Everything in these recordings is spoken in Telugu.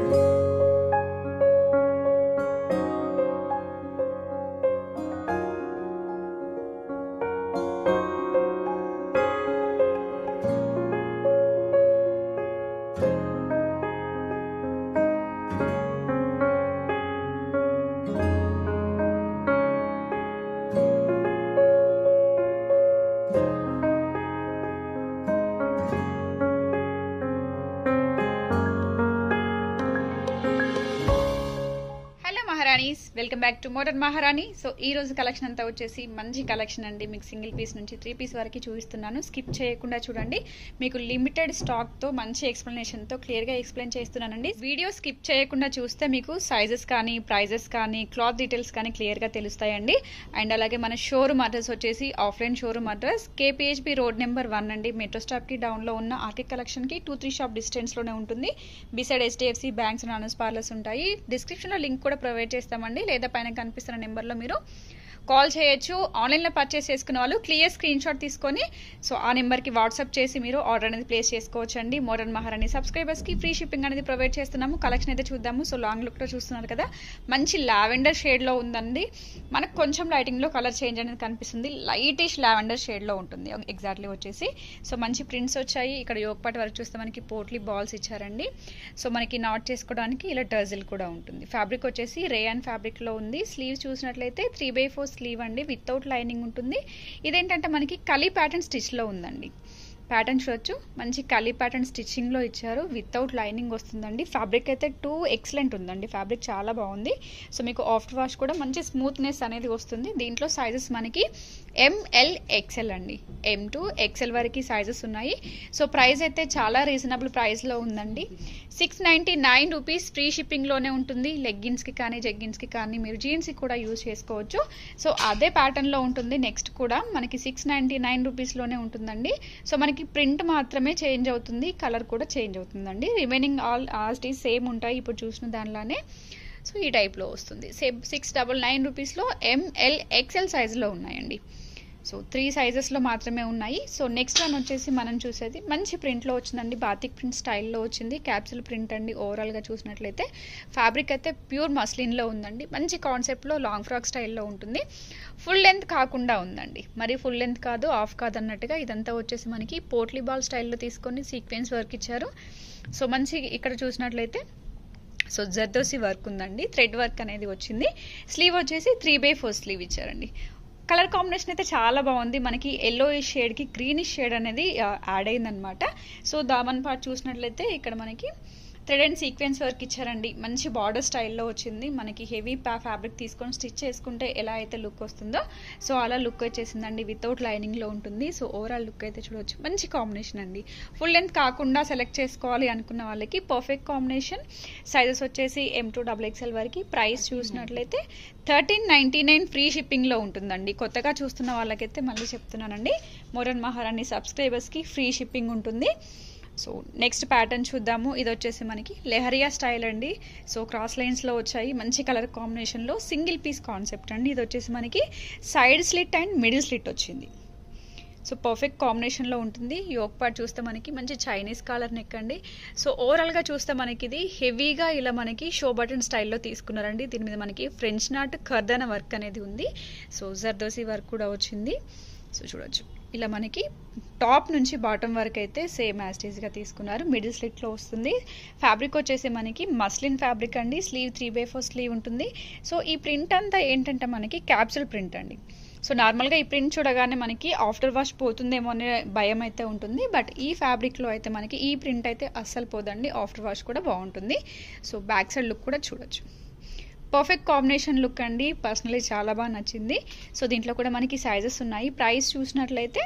hello maharanis welcome back to modern Maharani so ఈ రోజు కలెక్షన్ అంతా వచ్చేసి మంచి కలెక్షన్ అండి మీకు సింగిల్ పీస్ నుంచి త్రీ పీస్ వరకు చూపిస్తున్నాను స్కిప్ చేయకుండా చూడండి మీకు లిమిటెడ్ స్టాక్ తో మంచి ఎక్స్ప్లెనేషన్ తో క్లియర్ గా ఎక్స్ప్లెయిన్ చేస్తున్నానండి వీడియో స్కిప్ చేయకుండా చూస్తే మీకు సైజెస్ కానీ ప్రైజెస్ కానీ క్లాత్ డీటెయిల్స్ కానీ క్లియర్ గా తెలుస్తాయండి అండ్ అలాగే మన షోరూమ్ అడ్రస్ వచ్చేసి offline showroom address KPHB road number one అండి మెట్రో స్టాప్ కి డౌన్ లో ఉన్న ఆర్కే కలెక్షన్ కి టూ త్రీ షాప్ డిస్టెన్స్ లోనే ఉంటుంది బిసైడ్ హెచ్డిఎఫ్సి బ్యాంక్స్ అండ్ అనస్ పార్లర్స్ ఉంటాయి డిస్క్రిప్షన్ లో లింక్ కూడా ప్రొవైడ్ చేస్తామండి లేదా పైన కనిపిస్తున్న నెంబర్లో మీరు కాల్ చేయొచ్చు ఆన్లైన్లో పర్చేస్ చేసుకున్న వాళ్ళు క్లియర్ స్క్రీన్ షాట్ తీసుకొని సో ఆ నెంబర్కి వాట్సాప్ చేసి మీరు ఆర్డర్ అనేది ప్లేస్ చేసుకోవచ్చు అండి మోడర్న్ మహారాణి సబ్స్క్రైబర్స్కి ఫ్రీ షిప్పింగ్ అనేది ప్రొవైడ్ చేస్తున్నాము కలెక్షన్ అయితే చూద్దాము సో లాంగ్ లుక్లో చూస్తున్నారు కదా మంచి లావెండర్ షేడ్లో ఉందండి మనకు కొంచెం లైటింగ్లో కలర్ చేంజ్ అనేది కనిపిస్తుంది లైటిష్ లావెండర్ షేడ్లో ఉంటుంది ఎగ్జాక్ట్లీ వచ్చేసి సో మంచి ప్రింట్స్ వచ్చాయి ఇక్కడ యోగపాటి వరకు చూస్తే మనకి పోట్లీ బాల్స్ ఇచ్చారండి సో మనకి నాట్ చేసుకోవడానికి ఇలా టర్జిల్ కూడా ఉంటుంది ఫ్యాబ్రిక్ వచ్చేసి రేయాన్ ఫ్యాబ్రిక్లో ఉంది స్లీవ్ చూసినట్లయితే త్రీ బై ఫోర్ స్లీవ్ అండి వితౌట్ లైనింగ్ ఉంటుంది ఇదేంటంటే మనకి కలీ ప్యాటర్న్ స్టిచ్లో ఉందండి ప్యాటర్న్ చూడొచ్చు మంచి కలీ ప్యాటర్న్ స్టిచ్చింగ్లో ఇచ్చారు వితౌట్ లైనింగ్ వస్తుందండి ఫ్యాబ్రిక్ అయితే టూ ఎక్సలెంట్ ఉందండి ఫ్యాబ్రిక్ చాలా బాగుంది సో మీకు ఆఫ్టర్ వాష్ కూడా మంచి స్మూత్నెస్ అనేది వస్తుంది దీంట్లో సైజెస్ మనకి ఎంఎల్ ఎక్సెల్ అండి ఎం టు ఎక్సెల్ వరకు సైజెస్ ఉన్నాయి సో ప్రైస్ అయితే చాలా రీజనబుల్ ప్రైస్లో ఉందండి six ninety nine rupees free షిప్పింగ్లోనే ఉంటుంది లెగ్గిన్స్కి కానీ జెగ్గిన్స్కి కానీ మీరు జీన్స్కి కూడా యూజ్ చేసుకోవచ్చు సో అదే ప్యాటర్న్లో ఉంటుంది నెక్స్ట్ కూడా మనకి సిక్స్ నైంటీ నైన్ రూపీస్లోనే ఉంటుందండి సో మనకి ప్రింట్ మాత్రమే చేంజ్ అవుతుంది కలర్ కూడా చేంజ్ అవుతుందండి రిమైనింగ్ ఆల్ ఆల్టీ సేమ్ ఉంటాయి ఇప్పుడు చూసిన దానిలానే సో ఈ టైప్లో వస్తుంది సేమ్ సిక్స్ డబల్ నైన్ రూపీస్లో ఎంఎల్ ఎక్సెల్ సైజులో ఉన్నాయండి సో త్రీ సైజెస్లో మాత్రమే ఉన్నాయి సో నెక్స్ట్ వన్ వచ్చేసి మనం చూసేది మంచి ప్రింట్లో వచ్చిందండి బాతిక్ ప్రింట్ స్టైల్లో వచ్చింది క్యాప్సిల్ ప్రింట్ అండి ఓవరాల్గా చూసినట్లయితే ఫ్యాబ్రిక్ అయితే ప్యూర్ మస్లిన్లో ఉందండి మంచి కాన్సెప్ట్లో లాంగ్ ఫ్రాక్ స్టైల్లో ఉంటుంది ఫుల్ లెంత్ కాకుండా ఉందండి మరి ఫుల్ లెంత్ కాదు ఆఫ్ కాదు అన్నట్టుగా ఇదంతా వచ్చేసి మనకి పోట్లీ బాల్ స్టైల్లో తీసుకొని సీక్వెన్స్ వర్క్ ఇచ్చారు సో మంచి ఇక్కడ చూసినట్లయితే సో జర్దోసి వర్క్ ఉందండి థ్రెడ్ వర్క్ అనేది వచ్చింది స్లీవ్ వచ్చేసి త్రీ బై ఫోర్ స్లీవ్ ఇచ్చారండి కలర్ కాంబినేషన్ అయితే చాలా బాగుంది మనకి ఎల్లో షేడ్కి గ్రీనిష్ షేడ్ అనేది యాడ్ అయిందనమాట సో దామన్ పార్ట్ చూసినట్లయితే ఇక్కడ మనకి థ్రెడ్ అండ్ సీక్వెన్స్ వర్క్ ఇచ్చారండి మంచి బార్డర్ స్టైల్లో వచ్చింది మనకి హెవీ ప్యా ఫ్యాబ్రిక్ తీసుకొని స్టిచ్ చేసుకుంటే ఎలా అయితే లుక్ వస్తుందో సో అలా లుక్ వచ్చేసిందండి వితౌట్ లైనింగ్లో ఉంటుంది సో ఓవరాల్ లుక్ అయితే చూడవచ్చు మంచి కాంబినేషన్ అండి ఫుల్ లెంత్ కాకుండా సెలెక్ట్ చేసుకోవాలి అనుకున్న వాళ్ళకి పర్ఫెక్ట్ కాంబినేషన్ సైజెస్ వచ్చేసి ఎం టూ డబుల్ ఎక్స్ఎల్ వరకు ప్రైస్ చూసినట్లయితే థర్టీన్ నైంటీ నైన్ ఫ్రీ షిప్పింగ్లో ఉంటుందండి కొత్తగా చూస్తున్న వాళ్ళకైతే మళ్ళీ చెప్తున్నానండి మోరన్ మహారాణి సబ్స్క్రైబర్స్కి ఫ్రీ షిప్పింగ్ ఉంటుంది సో నెక్స్ట్ ప్యాటర్న్ చూద్దాము ఇది వచ్చేసి మనకి లెహరియా స్టైల్ అండి సో క్రాస్ లైన్స్లో వచ్చాయి మంచి కలర్ కాంబినేషన్లో సింగిల్ పీస్ కాన్సెప్ట్ అండి ఇది వచ్చేసి మనకి side slit and middle slit వచ్చింది సో పర్ఫెక్ట్ కాంబినేషన్లో ఉంటుంది యోగ్ పార్ట్ చూస్తే మనకి మంచి చైనీస్ కాలర్ నెక్ అండి సో ఓవరాల్గా చూస్తే మనకి ఇది హెవీగా ఇలా మనకి షో బటన్ స్టైల్లో తీసుకున్నారండి దీని మీద మనకి ఫ్రెంచ్ నాట్ కర్దన వర్క్ అనేది ఉంది సో జర్దోసి వర్క్ కూడా వచ్చింది సో చూడొచ్చు ఇలా మనకి టాప్ నుంచి బాటమ్ వరకు అయితే సేమ్ యాస్టేజ్గా తీసుకున్నారు మిడిల్ స్లిట్లో వస్తుంది ఫ్యాబ్రిక్ వచ్చేసి మనకి మస్లిన్ ఫ్యాబ్రిక్ అండి sleeve three by four sleeve ఉంటుంది సో ఈ ప్రింట్ అంతా ఏంటంటే మనకి క్యాప్సుల్ ప్రింట్ అండి సో నార్మల్గా ఈ ప్రింట్ చూడగానే మనకి ఆఫ్టర్ వాష్ పోతుందేమో అనే భయం అయితే ఉంటుంది బట్ ఈ ఫ్యాబ్రిక్లో అయితే మనకి ఈ ప్రింట్ అయితే అస్సలు పోదండి ఆఫ్టర్ వాష్ కూడా బాగుంటుంది సో బ్యాక్ సైడ్ లుక్ కూడా చూడొచ్చు పర్ఫెక్ట్ కాంబినేషన్ లుక్ అండి పర్సనలీ చాలా బాగా నచ్చింది సో దీంట్లో కూడా మనకి సైజెస్ ఉన్నాయి ప్రైస్ చూసినట్లయితే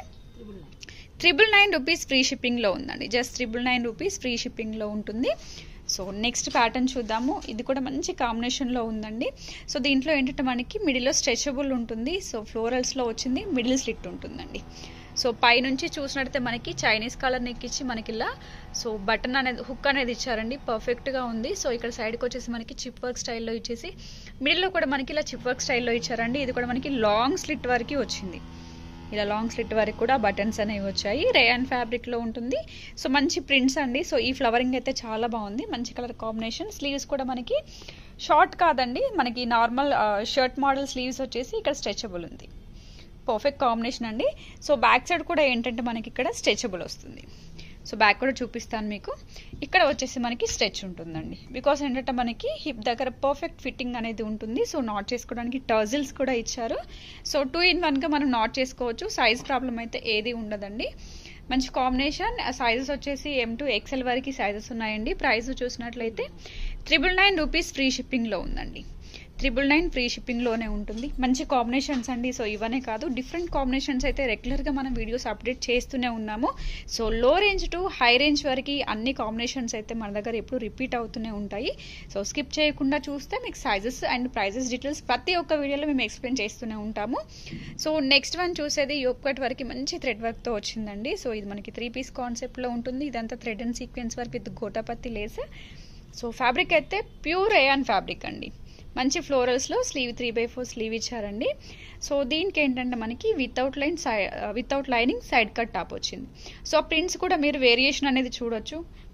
త్రిబుల్ నైన్ రూపీస్ ఫ్రీ షిప్పింగ్లో ఉందండి just triple nine rupees free షిప్పింగ్లో ఉంటుంది సో నెక్స్ట్ ప్యాటర్న్ చూద్దాము ఇది కూడా మంచి కాంబినేషన్లో ఉందండి సో దీంట్లో ఏంటంటే మనకి మిడిల్లో స్ట్రెచబుల్ ఉంటుంది సో ఫ్లోరల్స్లో వచ్చింది మిడిల్ స్లిట్ ఉంటుందండి సో పైనుంచి చూసినట్టయితే మనకి చైనీస్ కలర్ నెక్ ఇచ్చి మనకి ఇలా సో బటన్ అనేది హుక్ అనేది ఇచ్చారండి పర్ఫెక్ట్గా ఉంది సో ఇక్కడ సైడ్కి వచ్చేసి మనకి చిప్ వర్క్ స్టైల్లో ఇచ్చేసి మిడిల్లో కూడా మనకి ఇలా చిప్ వర్క్ స్టైల్లో ఇచ్చారండి ఇది కూడా మనకి లాంగ్ స్లిట్ వరకు వచ్చింది ఇలా లాంగ్ స్లిట్ వరకు కూడా బటన్స్ అనేవి వచ్చాయి రేయాన్ ఫ్యాబ్రిక్లో ఉంటుంది సో మంచి ప్రింట్స్ అండి సో ఈ ఫ్లవరింగ్ అయితే చాలా బాగుంది మంచి కలర్ కాంబినేషన్ స్లీవ్స్ కూడా మనకి షార్ట్ కాదండి మనకి నార్మల్ షర్ట్ మోడల్ స్లీవ్స్ వచ్చేసి ఇక్కడ స్ట్రెచబుల్ ఉంది పర్ఫెక్ట్ కాంబినేషన్ అండి సో బ్యాక్ సైడ్ కూడా ఏంటంటే మనకి ఇక్కడ స్ట్రెచబుల్ వస్తుంది సో బ్యాక్ కూడా చూపిస్తాను మీకు ఇక్కడ వచ్చేసి మనకి స్ట్రెచ్ ఉంటుందండి బికాస్ ఏంటంటే మనకి హిప్ దగ్గర పర్ఫెక్ట్ ఫిట్టింగ్ అనేది ఉంటుంది సో నాట్ చేసుకోవడానికి టర్జిల్స్ కూడా ఇచ్చారు సో టూ ఇన్ వన్గా మనం నాట్ చేసుకోవచ్చు సైజ్ ప్రాబ్లం అయితే ఏది ఉండదండి మంచి కాంబినేషన్ సైజెస్ వచ్చేసి ఎం టు ఎక్సెల్ వరకు సైజెస్ ఉన్నాయండి ప్రైస్ చూసినట్లయితే త్రిబుల్ నైన్ రూపీస్ ఫ్రీ షిప్పింగ్లో ఉందండి త్రిబుల్ నైన్ ఫ్రీ షిప్పింగ్లోనే ఉంటుంది మంచి కాంబినేషన్స్ అండి సో ఇవనే కాదు డిఫరెంట్ కాంబినేషన్స్ అయితే రెగ్యులర్గా మనం వీడియోస్ అప్డేట్ చేస్తూనే ఉన్నాము సో లో రేంజ్ టు హై రేంజ్ వరకు అన్ని కాంబినేషన్స్ అయితే మన దగ్గర ఎప్పుడు రిపీట్ అవుతూనే ఉంటాయి సో స్కిప్ చేయకుండా చూస్తే మీకు సైజెస్ అండ్ ప్రైజెస్ డీటెయిల్స్ ప్రతి ఒక్క వీడియోలో మేము ఎక్స్ప్లెయిన్ చేస్తూనే ఉంటాము సో నెక్స్ట్ వన్ చూసేది యోగ్ కట్ వరకు మంచి థ్రెడ్ వర్క్తో వచ్చిందండి సో ఇది మనకి త్రీ పీస్ కాన్సెప్ట్లో ఉంటుంది ఇదంతా thread and sequence work with gotapatti lace so fabric అయితే ప్యూర్ ఏయాన్ ఫ్యాబ్రిక్ అండి మంచి ఫ్లోరల్స్లో sleeve three by four sleeve ఇచ్చారండి సో దీనికి ఏంటంటే మనకి without line side without lining side cut top వచ్చింది సో ప్రింట్స్ కూడా మీరు వేరియేషన్ అనేది చూడొచ్చు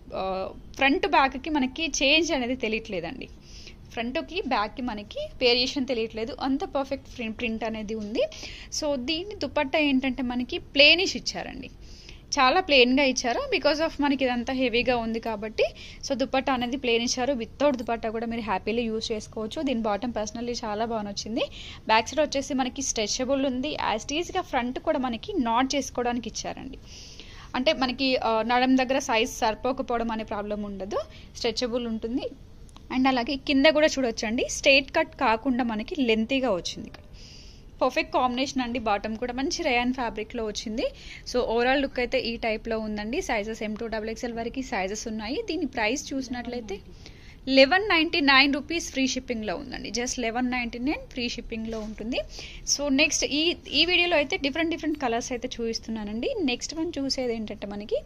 ఫ్రంట్ బ్యాక్కి మనకి చేంజ్ అనేది తెలియట్లేదండి ఫ్రంట్కి బ్యాక్కి మనకి వేరియేషన్ తెలియట్లేదు అంత పర్ఫెక్ట్ ప్రింట్ అనేది ఉంది సో దీన్ని దుపట్టా ఏంటంటే మనకి ప్లేనిష్ ఇచ్చారండి చాలా ప్లెయిన్గా ఇచ్చారు బికాస్ ఆఫ్ మనకి ఇదంతా హెవీగా ఉంది కాబట్టి సో దుపట్టా అనేది ప్లెయిన్ ఇచ్చారు వితౌట్ దుపట్టా కూడా మీరు హ్యాపీలీ యూస్ చేసుకోవచ్చు దీని బాటమ్ పర్సనల్లీ చాలా బాగా వచ్చింది బ్యాక్ సైడ్ వచ్చేసి మనకి స్ట్రెచబుల్ ఉంది యాస్టీజ్గా ఫ్రంట్ కూడా మనకి నాట్ చేసుకోవడానికి ఇచ్చారండి అంటే మనకి నడం దగ్గర సైజ్ సరిపోకపోవడం అనే ప్రాబ్లం ఉండదు స్ట్రెచబుల్ ఉంటుంది అండ్ అలాగే కింద కూడా చూడొచ్చండి స్ట్రైట్ కట్ కాకుండా మనకి లెంతీగా వచ్చింది ఇక్కడ పర్ఫెక్ట్ కాంబినేషన్ అండి బాటమ్ కూడా మంచి రేయాన్ ఫ్యాబ్రిక్లో వచ్చింది సో ఓవరాల్ లుక్ అయితే ఈ టైప్లో ఉందండి sizes M two double XL వరకు సైజెస్ ఉన్నాయి దీని ప్రైస్ చూసినట్లయితే eleven ninety nine rupees free షిప్పింగ్లో ఉందండి just eleven ninety nine free షిప్పింగ్లో ఉంటుంది సో నెక్స్ట్ ఈ ఈ వీడియోలో అయితే డిఫరెంట్ డిఫరెంట్ కలర్స్ అయితే చూపిస్తున్నానండి నెక్స్ట్ వన్ చూసేది ఏంటంటే మనకి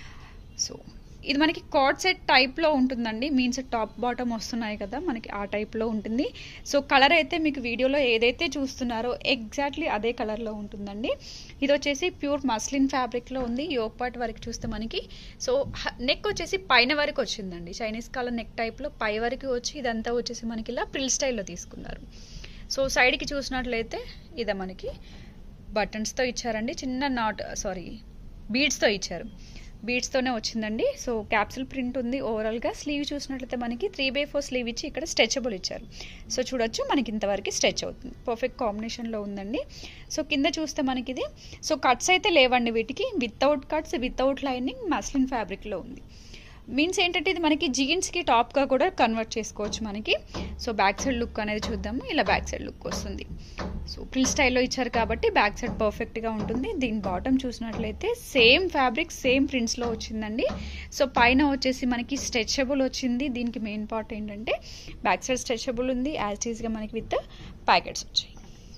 సో ఇది మనకి కార్డ్ సెట్ టైప్లో ఉంటుందండి మీన్స్ టాప్ బాటమ్ వస్తున్నాయి కదా మనకి ఆ టైప్లో ఉంటుంది సో కలర్ అయితే మీకు వీడియోలో ఏదైతే చూస్తున్నారో ఎగ్జాక్ట్లీ అదే కలర్లో ఉంటుందండి ఇది వచ్చేసి ప్యూర్ మస్లిన్ ఫ్యాబ్రిక్లో ఉంది యోగ్ పార్ట్ వరకు చూస్తే మనకి సో నెక్ వచ్చేసి పైన వరకు వచ్చిందండి చైనీస్ కాలర్ నెక్ టైప్లో పై వరకు వచ్చి ఇదంతా వచ్చేసి మనకి ఇలా ప్రిల్ స్టైల్లో తీసుకున్నారు సో సైడ్కి చూసినట్లయితే ఇదే మనకి బటన్స్తో ఇచ్చారండి చిన్న నాట్ సారీ బీడ్స్తో ఇచ్చారు బీడ్స్తోనే వచ్చిందండి సో క్యాప్సిల్ ప్రింట్ ఉంది ఓవరాల్గా స్లీవ్ చూసినట్లయితే మనకి త్రీ బై ఫోర్ స్లీవ్ ఇచ్చి ఇక్కడ స్ట్రెచబుల్ ఇచ్చారు సో చూడొచ్చు మనకి ఇంతవరకు స్ట్రెచ్ అవుతుంది పర్ఫెక్ట్ కాంబినేషన్లో ఉందండి సో కింద చూస్తే మనకి ఇది సో కట్స్ అయితే లేవండి వీటికి without cuts without lining muslin ఫ్యాబ్రిక్లో ఉంది మీన్స్ ఏంటంటే ఇది మనకి జీన్స్కి టాప్గా కూడా కన్వర్ట్ చేసుకోవచ్చు మనకి సో బ్యాక్ సైడ్ లుక్ అనేది చూద్దాము ఇలా బ్యాక్ సైడ్ లుక్ వస్తుంది సో ప్రిల్ స్టైల్లో ఇచ్చారు కాబట్టి బ్యాక్ సైడ్ పర్ఫెక్ట్గా ఉంటుంది దీని బాటమ్ చూసినట్లయితే సేమ్ ఫ్యాబ్రిక్ సేమ్ ప్రింట్స్లో వచ్చిందండి సో పైన వచ్చేసి మనకి స్ట్రెచబుల్ వచ్చింది దీనికి మెయిన్ పార్ట్ ఏంటంటే బ్యాక్ సైడ్ స్ట్రెచబుల్ ఉంది యాజ్ ఈజ్గా మనకి విత్ ప్యాకెట్స్ వచ్చాయి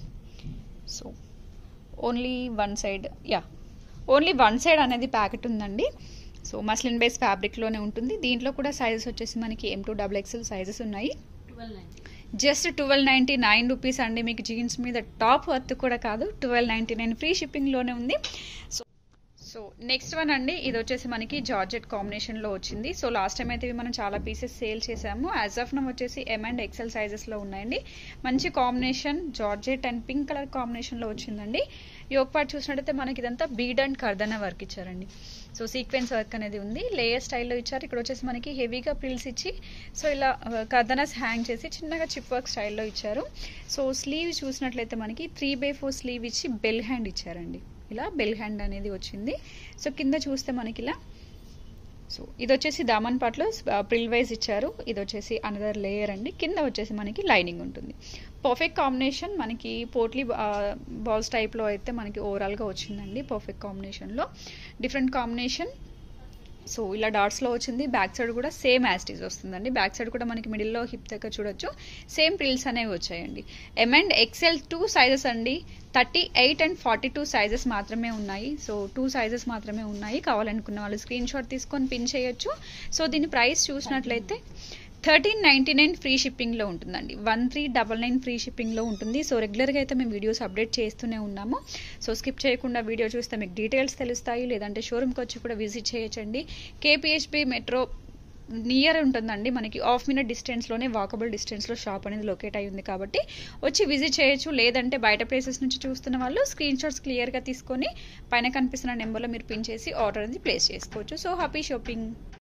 so only one side yeah only one side అనేది ప్యాకెట్ ఉందండి సో మస్లిన్ బేస్ ఫ్యాబ్రిక్లోనే ఉంటుంది దీంట్లో కూడా సైజెస్ వచ్చేసి మనకి M two double XL sizes ఉన్నాయి just twelve ninety nine rupees అండి మీకు జీన్స్ మీద టాప్ వర్త్ కూడా కాదు ట్వెల్వ్ నైంటీ నైన్ ఫ్రీ షిప్పింగ్లోనే ఉంది సో సో నెక్స్ట్ వన్ అండి ఇది వచ్చేసి మనకి జార్జెట్ కాంబినేషన్లో వచ్చింది సో లాస్ట్ టైం అయితే ఇవి మనం చాలా పీసెస్ సేల్ చేసాము యాజ్ ఆఫ్ నమ్ వచ్చేసి ఎం అండ్ ఎక్సెల్ సైజెస్లో ఉన్నాయండి మంచి combination georgette and pink colour కాంబినేషన్లో వచ్చిందండి యోగ్ పార్ట్ చూసినట్టయితే మనకి ఇదంతా బీడ్ అండ్ కర్దనా వర్క్ ఇచ్చారండి సో సీక్వెన్స్ వర్క్ అనేది ఉంది లేయర్ స్టైల్లో ఇచ్చారు ఇక్కడ వచ్చేసి మనకి హెవీగా ప్రిల్స్ ఇచ్చి సో ఇలా కర్దనాస్ హ్యాంగ్ చేసి చిన్నగా చిప్ వర్క్ స్టైల్లో ఇచ్చారు సో స్లీవ్ చూసినట్లయితే మనకి త్రీ బై ఫోర్ స్లీవ్ ఇచ్చి బెల్ హ్యాండ్ ఇచ్చారండి ఇలా బెల్ హ్యాండ్ అనేది వచ్చింది సో కింద చూస్తే మనకి ఇలా సో ఇది వచ్చేసి దామన్ పాట్లో ప్రిల్ వైజ్ ఇచ్చారు ఇది వచ్చేసి అనదర్ లేయర్ అండి కింద వచ్చేసి మనకి లైనింగ్ ఉంటుంది పర్ఫెక్ట్ కాంబినేషన్ మనకి పోట్లీ బాల్స్ టైప్లో అయితే మనకి ఓవరాల్గా వచ్చిందండి పర్ఫెక్ట్ కాంబినేషన్లో డిఫరెంట్ కాంబినేషన్ సో ఇలా డాట్స్లో వచ్చింది బ్యాక్ సైడ్ కూడా సేమ్ యాస్టీస్ వస్తుందండి బ్యాక్ సైడ్ కూడా మనకి మిడిల్లో హిప్ దగ్గర చూడొచ్చు సేమ్ ప్రిల్స్ అనేవి వచ్చాయండి M and XL two sizes అండి thirty eight and forty two sizes మాత్రమే ఉన్నాయి సో టూ సైజెస్ మాత్రమే ఉన్నాయి కావాలనుకున్న వాళ్ళు స్క్రీన్ షాట్ తీసుకొని పిన్ చేయొచ్చు సో దీని ప్రైస్ చూసినట్లయితే థర్టీన్ నైంటీ నైన్ ఫ్రీ షిప్పింగ్లో ఉంటుందండి one three double nine free షిప్పింగ్లో ఉంటుంది సో రెగ్యులర్గా అయితే మేము వీడియోస్ అప్డేట్ చేస్తూనే ఉన్నాము సో స్కిప్ చేయకుండా వీడియో చూస్తే మీకు డీటెయిల్స్ తెలుస్తాయి లేదంటే షోరూమ్కి వచ్చి కూడా విజిట్ చేయొచ్చండి కేపీహెచ్బి మెట్రో నియర్ ఉంటుందండి మనకి హాఫ్ మినిట్ డిస్టెన్స్లోనే వాకబుల్ డిస్టెన్స్లో షాప్ అనేది లొకేట్ అయి ఉంది కాబట్టి వచ్చి విజిట్ చేయొచ్చు లేదంటే బయట ప్లేసెస్ నుంచి చూస్తున్న వాళ్ళు స్క్రీన్ షాట్స్ క్లియర్గా తీసుకొని పైన కనిపిస్తున్న నెంబర్లో మీరు పిన్ చేసి ఆర్డర్ అనేది ప్లేస్ చేసుకోవచ్చు సో హ్యాపీ షాపింగ్